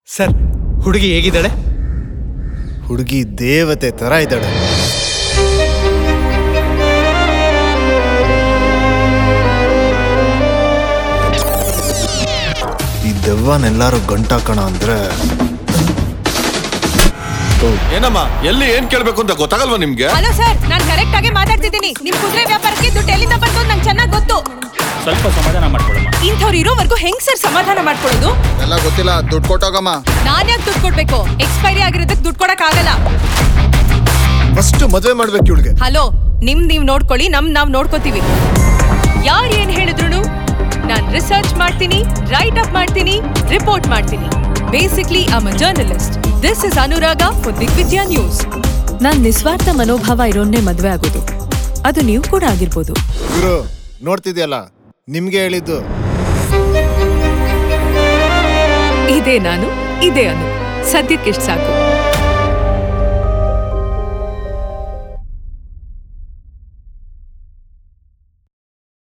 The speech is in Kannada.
ಸರ್ ಹುಡುಗಿ ಹೇಗಿದ್ದಾಳೆ ಹುಡುಗಿ ದೇವತೆ ತರ ಇದ್ದಾಳೆ ಈ ದೆವ್ವನೆಲ್ಲಾರು ಗಂಟಾಕಣ ಅಂದ್ರೆ ಓ, ಏನಮ್ಮ ಎಲ್ಲಿ ಏನ್ ಕೇಳ್ಬೇಕು ಅಂತ ಗೊತ್ತಾಗಲ್ವಾ ನಿಮ್ಗೆ ಹಲೋ ಸರ್ ನಾನ್ ಕರೆಕ್ಟ್ ಆಗಿ ಮಾತಾಡ್ತಿದ್ದೀನಿ ನಿಮ್ ಕುದುರೆ ವ್ಯಾಪಾರಕ್ಕೆ ದುಡ್ಡು ಎಲ್ಲಿಂದ ಬಂತು ನಂಗೆ ಚೆನ್ನಾಗಿ ಗೊತ್ತು ಸ್ವಲ್ಪ ಸಮಾಧಾನ ಮಾಡ್ಕೊಳಮ್ಮ ಇಂಥವ್ರು ಇರೋವರೆಗೂ ಹೆಂಗ್ ಸರ್ ಸಮಾಧಾನ ಮಾಡ್ಕೊಳ್ಳೋದು ಎಲ್ಲ ಗೊತ್ತಿಲ್ಲ ದುಡ್ಡು ಕೊಟ್ಟೋಗಮ್ಮ ನಾನ್ ಯಾಕೆ ದುಡ್ಡು ಕೊಡ್ಬೇಕು ಎಕ್ಸ್ಪೈರಿ ಆಗಿರೋದಕ್ಕೆ ದುಡ್ಡು ಕೊಡಕ್ ಆಗಲ್ಲ ಫಸ್ಟ್ ಮದ್ವೆ ಮಾಡ್ಬೇಕು ಇವಳಿಗೆ ಹಲೋ ನಿಮ್ ನೀವ್ ನೋಡ್ಕೊಳ್ಳಿ ನಮ್ ನಾವ್ ನೋಡ್ಕೋತೀವಿ ಯಾರ್ ಏನ್ ಹೇಳಿದ್ರು ನಾನ್ ರಿಸರ್ಚ್ ಮಾಡ್ತೀನಿ ರೈಟ್ ಅಪ್ ಮಾಡ್ತೀನಿ ರಿಪೋರ್ಟ್ ಮಾಡ್ತೀನಿ basically I'm a journalist this is Anuraga for Digvijaya news ನಾನ್ ನಿಸ್ವಾರ್ಥ ಮನೋಭಾವ ಇರೋನ್ನೇ ಮದ್ವೆ ಆಗೋದು ಅದು ನೀವು ಕೂಡ ಆಗಿರ್ಬೋದು ಗುರು ನೋಡ್ತಿದ್ಯಲ್ಲ ನಿಮ್ಗೆ ಹೇಳಿದ್ದು ಇದೇ ನಾನು ಇದೇ ಅನು ಸದ್ಯಕ್ಕಿಷ್ಟು ಸಾಕು